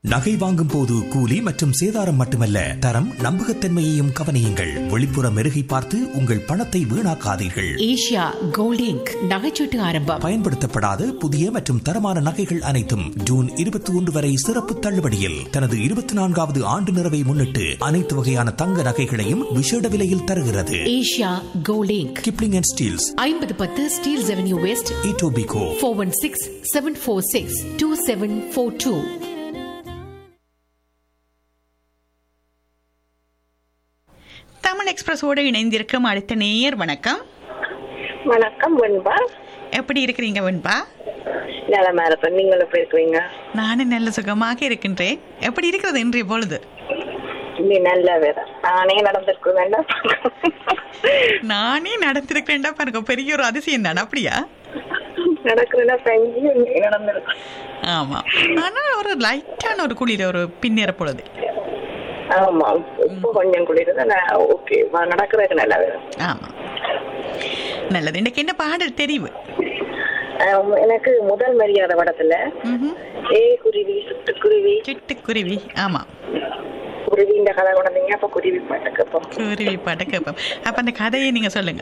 நகை வாங்கும் போது கூலி மற்றும் சேதாரம் மட்டுமல்ல தரம் நம்பகத்தன்மையையும் கவனியுங்கள் வெளிப்புற மெருகை பார்த்து உங்கள் பணத்தை வீணாக்காதீர்கள் ஏஷியா கோல்ட் இங்க் நகைச்சீட்டு ஆரம்பம் பயன்படுத்தப்படாத புதிய மற்றும் தரமான நகைகள் அனைத்தும் ஜூன் இருபத்தி ஒன்று வரை சிறப்பு தள்ளுபடியில் தனது இருபத்தி நான்காவது ஆண்டு நிறைவை முன்னிட்டு அனைத்து வகையான தங்க நகைகளையும் விசேட விலையில் தருகிறது Asia gold inc Kipling and Steeles ஐம்பது பத்து Steeles avenue west Etobicoke four one six seven four six two seven four two Tamil எக்ஸ்பிரஸோடு இணைந்திருக்கும் அடுத்த நேயர் வணக்கம் வணக்கம் வெண்பா எப்படி இருக்கிறீங்க வெண்பா நலமா இருப்பேன் நீங்கள் எப்படி இருக்கிறீங்க நானும் நல்ல சுகமாக இருக்கின்றேன் எப்படி இருக்கிறது இன்றைய பொழுது நீ நல்ல வேற நானே நடந்திருக்க வேண்டாம் நானே நடந்திருக்கிறேன்டா பாருங்க பெரிய ஒரு அதிசயம் தானே அப்படியா நடக்கிறதா செஞ்சு நீ நடந்திருக்கு ஆமா ஆனா ஒரு லைட்டான ஒரு குளிர் ஒரு பின்னேற பொழுது ஆமா இப்போ கொஞ்சம் குளிருது நான் ஓகே நடக்கிறதுக்கு நல்ல வேற ஆமா நல்லது இன்னைக்கு என்ன பாடல் தெரிவு ஆம், எனக்கு முதல் மரியாதை படத்துல ம்ஹும். ஏ குருவி சுட்டுக்குருவி சிட்டுக்குருவி ஆமா குருவி இந்த கதை கொண்டீங்க அப்ப குருவி பாட்டு கேட்போம் குருவி பாட்ட கேட்போம் அப்ப அந்த கதையை நீங்க சொல்லுங்க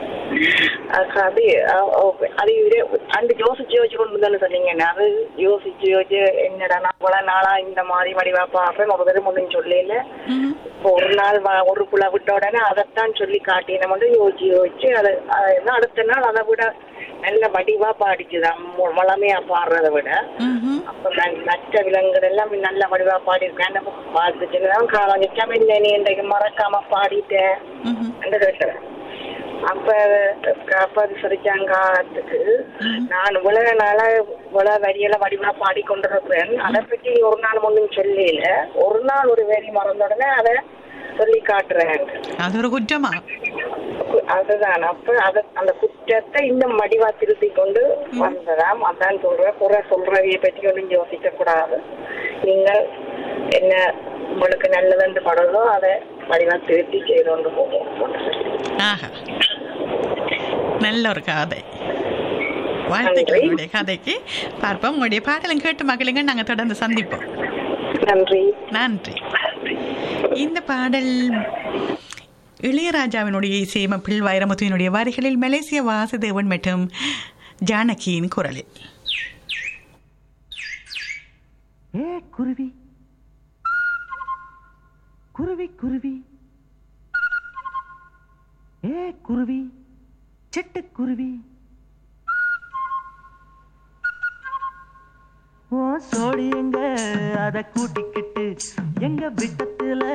அது அது இவரே அந்த யோசிச்சு யோசிச்சு கொண்டு தானே சொன்னீங்க அது யோசிச்சு யோசிச்சு என்னடா நான் இவ்வளவு நாளா இந்த மாதிரி வடிவா பாப்பேன் ஒரு தடவை ஒன்றும் சொல்லல ம்ஹும். இப்போ ஒரு நாள் வ- ஒரு புள்ள விட்ட உடனே அதைத்தான் சொல்லி காட்டின மட்டும் யோசிச்சு யோசிச்சு அது அது என்ன அடுத்த நாள் அதை விட நல்ல வடிவா பாடிச்சுதான் மு- வளமையா பாடுறதை விட ம்ஹும். அப்ப நான் மற்ற விலங்குகள் எல்லாம் நல்ல வடிவா பாடியிருக்கேன் நம்ம பார்த்துச்சுதான் காலம் நிச்சயம் இல்லை நீ இன்றைக்கு மறக்காம பாடிட்டேன் ம்ஹும். என்று கேட்டேன் அப்ப அப்ப அது சரிச்சாங்க காலத்துக்கு நான் உலக நாள உலக வரியெல்லாம் வடிவா பாடிக்கொண்டிருப்பேன் அதை பற்றி ஒரு நாள் ஒன்றும் சொல்லல ஒரு நாள் ஒரு வரி மறந்த உடனே அதை சொல்லி காட்டுறேன் அது ஒரு குற்றமா அதுதான் அப்ப அத அந்த குற்றத்தை இன்னும் மடிவா திருத்தி கொண்டு வந்ததாம் அதான் சொல்றேன் குறை சொல்றதைய பற்றி ஒன்றும் யோசிக்க கூடாது நீங்கள் என்ன உங்களுக்கு நல்லதுன்னு படுறதோ அதை வடிவா திருத்தி செய்து கொண்டு போவோம் ஆஹா நல்ல ஒரு கதை வாழ்த்துக்கள் நன்றி. உங்களுடைய கதைக்கு பார்ப்போம் உங்களுடைய பாடலும் கேட்டு மகளுங்க நாங்க தொடர்ந்து சந்திப்போம் நன்றி நன்றி இந்த பாடல் இளையராஜாவினுடைய இசையமைப்பில் வைரமுத்துவினுடைய வரிகளில் மலேசிய வாசுதேவன் மற்றும் ஜானகியின் குரலில் ஏ குருவி குருவி குருவி ஏ குருவி சிட்டுக்குருவி ஓ சோடி எங்க அத கூட்டிக்கிட்டு எங்க விட்டத்துல